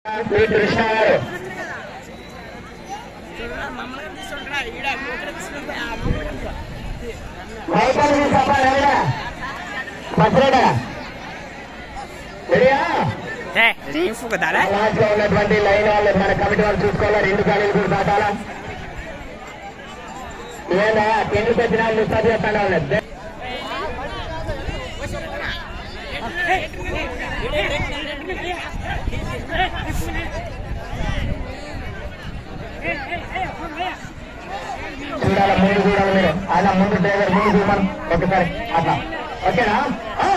శ్రీ కృష్ణ గారు మైకల్ సభ రెడీనా భద్రడా రెడీయా లాస్ట్ లో ఉన్నటువంటి లైన్ వాళ్ళు మన కమిటీ వాళ్ళు చూసుకోవాలా రెండు గాలీలు కూడా దాటాలా ఏదా పెళ్లి పెట్టిన వాళ్ళు ముస్తాబు చెప్పండి వాళ్ళు చూడాలి ముందు చూడాలి మీరు అలా ముందు డ్రైవర్ ముందు చూడమని ఒకసారి అట్లా ఓకేనా ఆ.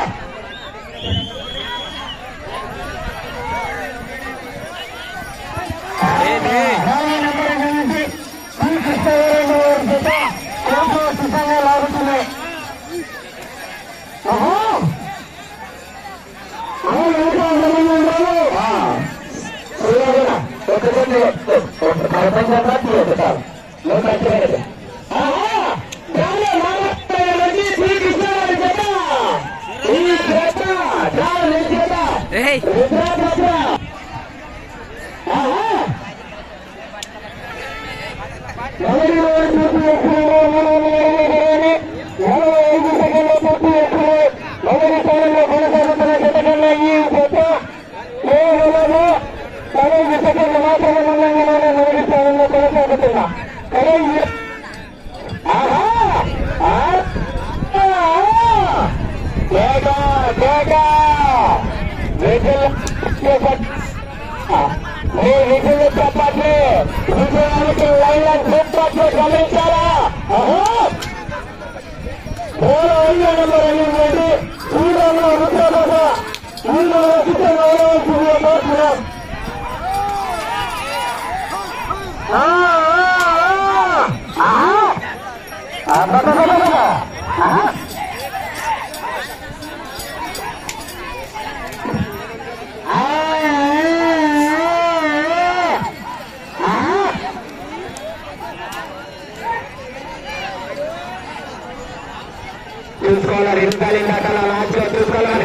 నాలుగు నెంబర్ నుంచి శ్రీ కృష్ణదేవరాయలు గారి జత కోర్టులో సిద్ధంగా లాగుతున్నాయి ఓహో. ఆ, ఇంకా ఎంతమంది ఉన్నారు? ఆ. చూడాలిరా. ఒకటి ఒక పదకొండు గంటలకు తీయొచ్చు చాలు. నువ్వు ఖచ్చితంగా ఆహా! గాలి మాట్లాడే నుంచి శ్రీ కృష్ణగారి జత. ఈ జత, గాలి జత. రుద్ర జత. ఆహా! మొదటి రోజు పూర్తి చేసుకునే నలభై ఐదు సెకండ్ల పూర్తి చేసుకునే మొదటి స్థానంలో కొనసాగుతున్న జత కన్నా ఈ జత కేవలము పదహైదు సెకండ్లు మాత్రమే ముందంగానే మొదటి స్థానంలో కొనసాగుతున్నా కానీ ఈ- ఆహా! ఆ! ఆ! కేక! కేక! విజిల్ కేక! మీ విజులు చెప్పట్లే విజయానికి లైన్ల చెప్పట్లు గమనించారా ఆహా! మూడు ఐదు నెంబర్ అయ్యిందండి హీరోలో రుద్రబాబ హీరోలో చిత్రంలో కోరుతున్నాం ఆ, ఆ, ఆ. ఆహా! అబ్బబ్బబ్బబ్బబ్బ. ఆహా! ఆ, ఆ, ఆ. చూసుకోవాలి రెండు కాలి దాటాల లాస్ట్ లో చూసుకోవాలి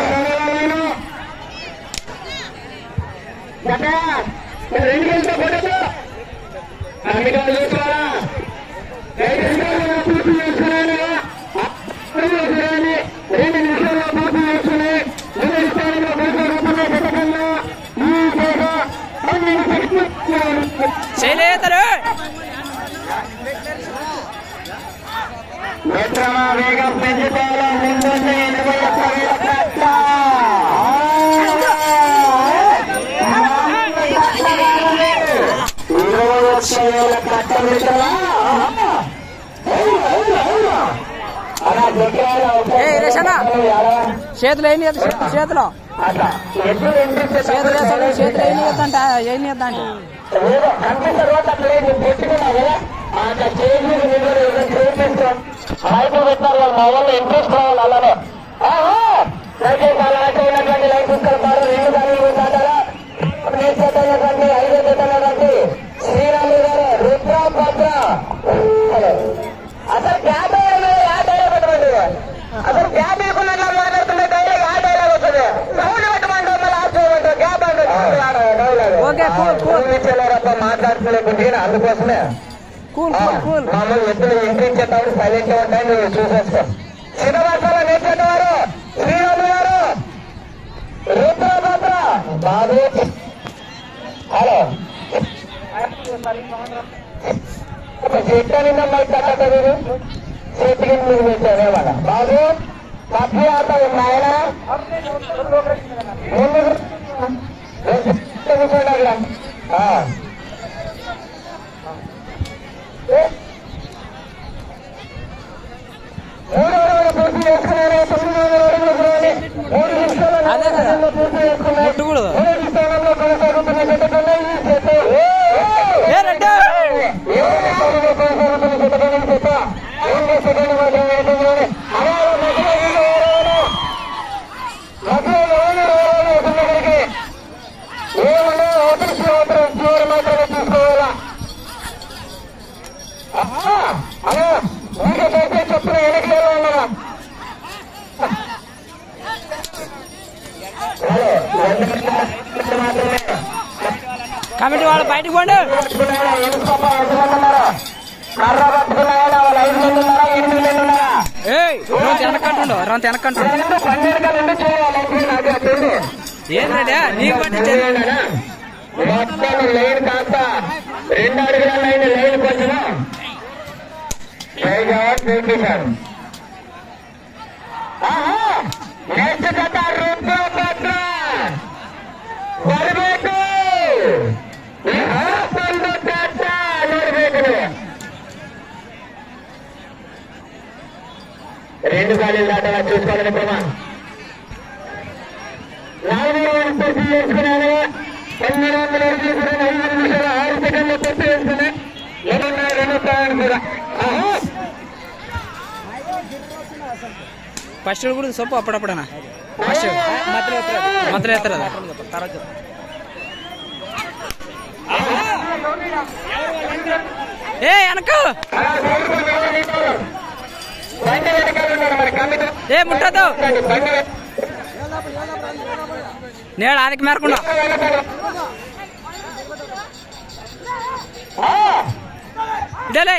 రెండు గంటల ఫోటోలు కమిటీలు చూసుకోవాలా రెండు నిమిషాల్లో పూర్తి చేసుకున్నాను రెండు నిమిషాల్లో పూర్తి చేసుకుని మొదటి స్థానంలో కొనసాగుతున్న పథకంలో ఈ దేశ అన్ని చేయలేతారు మిత్రమా వేగం పెంచుకోవాలా ముందుంది ఇరవై ఒక్క వేల కట్ట ఇరవై ఒక్క వేల కట్ట మిత్రమా అలా దగ్గర ఏయ్, రేషన్న. చేతులు ఏం లేదు చేతిలో అట్లా ఎప్పుడు వినిపించే చేతులు వేస్తాడు చేతులు ఏం లేదంట ఏం లేదంటే ఏదో కంటే తర్వాత అట్లా నేను పెట్టుకున్నా కదా అట్లా చేసి మీరు ఏదో చూపిస్తాం మైకు పెట్టారు వాళ్ళు మా వల్ల ఇంట్రెస్ట్ రావాలి అలానే ఆహా! దయచేసి అలా అయితే ఉన్నటువంటి లైఫ్ ఇస్తారు రెండు దాని దాటారా నేను చేతున్నటువంటి ఐదో చేతున్నటువంటి శ్రీరాములు గారు రుద్ర భద్ర హలో. అసలు గ్యాప్ వేయడం యా డైలాగ్ పెట్టమండి అసలు గ్యాప్ వేయకుండా మాట్లాడుతున్న డైలాగ్ యా డైలాగ్ వస్తుంది సౌండ్ పెట్టమంటే మళ్ళీ ఆఫ్ చేయమంటారు గ్యాప్ అంటే ఓకే, cool, cool. చెల్లారప్ప మాట్లాడుతులేకుంటే అందుకోసమే కూల్ కూల్ కూల్ మామూలు ఎప్పుడు వినిపించేటప్పుడు సైలెంట్ గా ఉంటాయి నువ్వు చూసేస్తాం చిన్నవాసాల నేర్చేవారు శ్రీరాములు గారు రుద్రభద్ర బాబు హలో చెట్టు నిన్న మరి కట్టట మీరు చెట్టుకి మీరు పెట్టారు ఏమన్నా బాబు పప్పి ఆట ఉన్నాయన ముందు కూర్చోండి అక్కడ ఆ. మూడో రోజు పూర్తి చేసుకున్నారు తొమ్మిదో రోజులు చూడండి మూడు నిమిషాల అదే కదా. నలభై పూర్తి చేసుకున్నారు ముట్టకూడదు. మొదటి స్థానంలో కొనసాగుతున్న జత కన్నా ఈ జత ఏ రెడ్డి ఏడు స్థానంలో కొనసాగుతున్న జత కన్నా ఈ జత రెండు సెకండ్లు మాత్రమే వెళ్తుంది. అలాగే మధ్యలో వీళ్ళు ఎవరెవరు? మధ్యలో ఎవరు ఎవరెవరు వస్తున్నప్పటికీ ఏమన్నా అవతల మాత్రం చివరి మాత్రమే తీసుకోవాలా ఆహా! అలా ఇంకా దయచేసి చెప్తున్న వెనక్కి ఎలా ఉన్నారా హలో రెండు నిమిషాలు మాత్రమే కమిటీ వాళ్ళు బయటకు పోండి పట్టుకున్నాయా ఎనుకోప ఎంతమంది ఉన్నారు కర్ర పట్టుకున్నాయా వాళ్ళు ఐదు మంది ఉన్నారా ఎనిమిది మంది ఉన్నారా ఏయ్ రొంత వెనకంటుండు రొంత వెనకంటుండు రెండు పన్నెండు రెండు చేయాలి నాకు తెలియదు ఏం రెడీ నీకు పట్టించేది మొత్తం లైన్ కాస్త రెండు అడుగుల లైన్ లైన్ కొంచెం సార్ నెక్స్ట్ కథ రుద్ర పట్ల బరబేటు పండు కట్ట నడిబేటు రెండు గాలి దాటగా చూసుకోవాలని ప్రమా నాలుగు వేలు పూర్తి చేసుకున్నాను ఎనిమిది వందల ఇరవై కూడా ఐదు నిమిషాల ఆరు సెకండ్లు పూర్తి చేసుకున్నా ఏమన్నా రెండు స్థానాలు కూడా ఆహా ఫస్ట్ కూడా సొప్పు అప్పుడప్పుడనా ఫస్ట్ మధ్యలో ఎత్తరాదు మధ్యలో ఎత్తరాదు తర్వాత చెప్పు. ఏ వెనక బండి వెనకాల ఉన్నారు మరి కమిటీ ఏ ముట్టదు బండి నేడు ఆదికి మేరకుండా ఇదేలే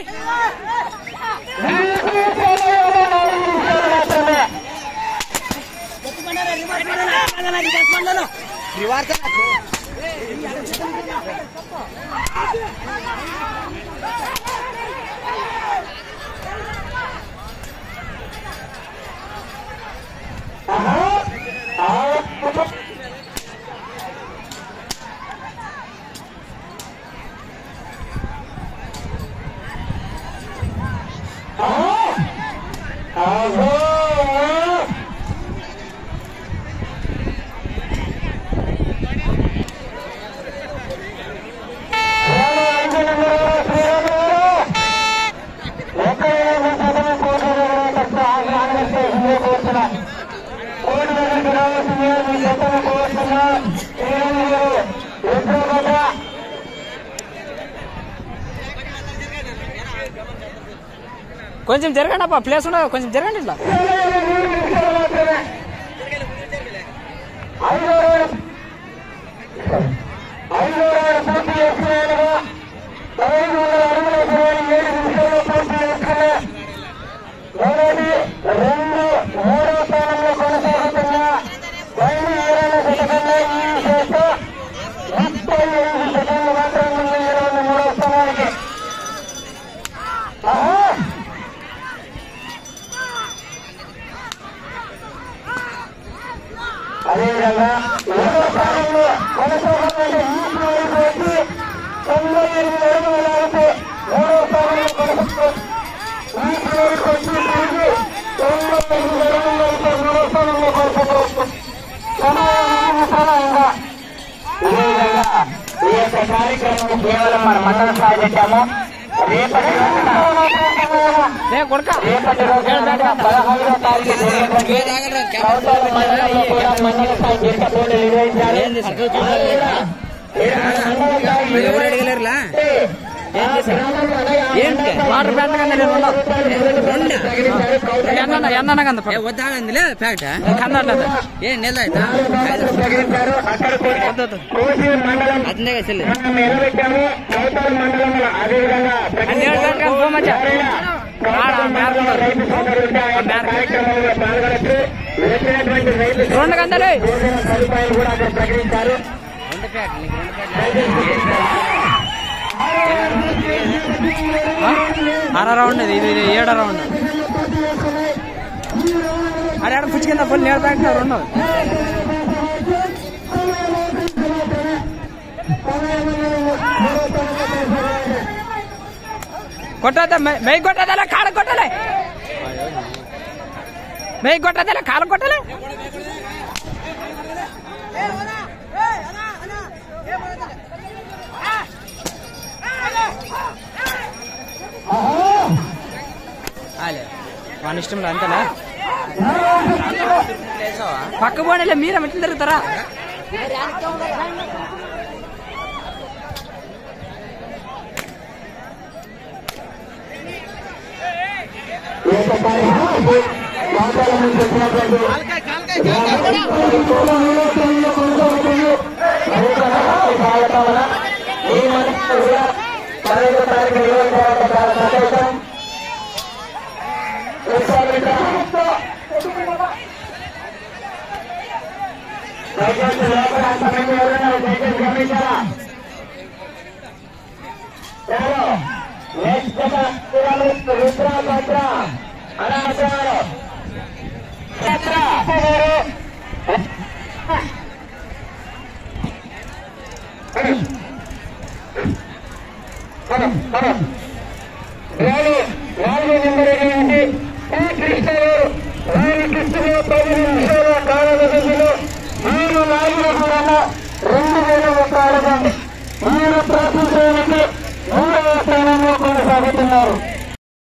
కొంచెం జరగండి అప్ప ప్లేస్ ఉండదు కొంచెం జరగండి ఇట్లా ఐదో ఐదో పూర్తి చేసుకున్నాను పదహైదు వందల అడుగుల ఇరవై ఏడు నిమిషాల్లో పూర్తి చేసుకున్నా మొదటి రెండు మూడో స్థానంలో కొనసాగుతున్న పైన ఏడవ శతకంలో ఈ చేస్తూ ముప్పై ఐదు సెకండ్లు మాత్రం ఉంది ఇరవై మూడో స్థానానికి ఆహా! అదేవిధంగా మూడో స్థానంలో కొనసాగుతున్న ఈ స్థాయికి వచ్చి తొంభై ఎనిమిది అడుగులు లాగితే మూడో స్థానంలో కొనసాగుతూ ఈ స్థాయికి వచ్చి తిరిగి తొంభై ఎనిమిది అడుగులు లాగితే మూడో స్థానంలో కొనసాగవచ్చు సమయం నిమిషాలంగా ఇదే విధంగా ఈ యొక్క కార్యక్రమం కేవలం మన మండల స్థాయి పెట్టాము రేపటి రోజున ఏ కొడక రేపటి రోజున పదహైదో తారీఖు జరిగేటువంటి కౌతాల మండలంలో కూడా మండల స్థాయి గిట్ట పోటీ నిర్వహించాలి ఎవరు అడగలేరులా ఏంటి వాటర్ ప్యాంట్ కన్నా నేను ఎన్న ఎన్న కంద వద్దానందిలే ప్యాకెట్ కన్నట్లేదు ఏ నెల ఆಯ್ತಾ ప్రకటించారు అక్కడ కూడా కోసూరు మండలం అతనే కదా చెల్లి మనం నిలబెట్టాము కౌతాల మండలంలో అదేవిధంగా అన్నేడు దాకా పో మధ్య. ఎవరైనా కౌతాల మండలంలో రైతు సోదరులు ఉంటే ఆ యొక్క కార్యక్రమంలో పాల్గొనచ్చు వచ్చినటువంటి రైతు రెండు గంటలే భోజన సదుపాయాలు కూడా అక్కడ ప్రకటించారు రెండు ప్యాకెట్ నీకు రెండు అర రౌండ్ ఇది ఇది ఏడో రౌండ్ అరే ఆడ పుచ్చి కింద ఫుల్ నేడు ప్యాకెట్ రెండు కొట్టదా మెయ్యి కొట్టదలే కాడ కొట్టలే మెయ్యి కొట్టదలే కాడ కొట్టలే ఆలే వాని ఇష్టంలో అంతేనా పక్క పోనీలే మీరే మెట్లు తిరుగుతారా ఈ యొక్క కార్యక్రమానికి కౌతాల నుంచి వచ్చినటువంటి స్వాగతం వారు కూడా పదహైదో తారీఖు నిర్వహించడం చాలా సంతోషం విశ్వామిత్ర దయచేసి లోపల అంతమంది ఎవరైనా దయచేసి గమనించారా చాలు నెక్స్ట్ కిలోమీటర్ రుద్ర భద్ర అనాచారు భద్ర నాలుగు నాలుగు నెంబర్ అయినటువంటి ఈ కృష్ణ గారు వారి కృష్ణలో పది నిమిషాల కాల వ్యవధిలో మీరు నాలుగు కూడా రెండు వేల రూపాయలుగా మీరు ప్రస్తుతానికి మూడవ స్థానంలో కొనసాగుతున్నారు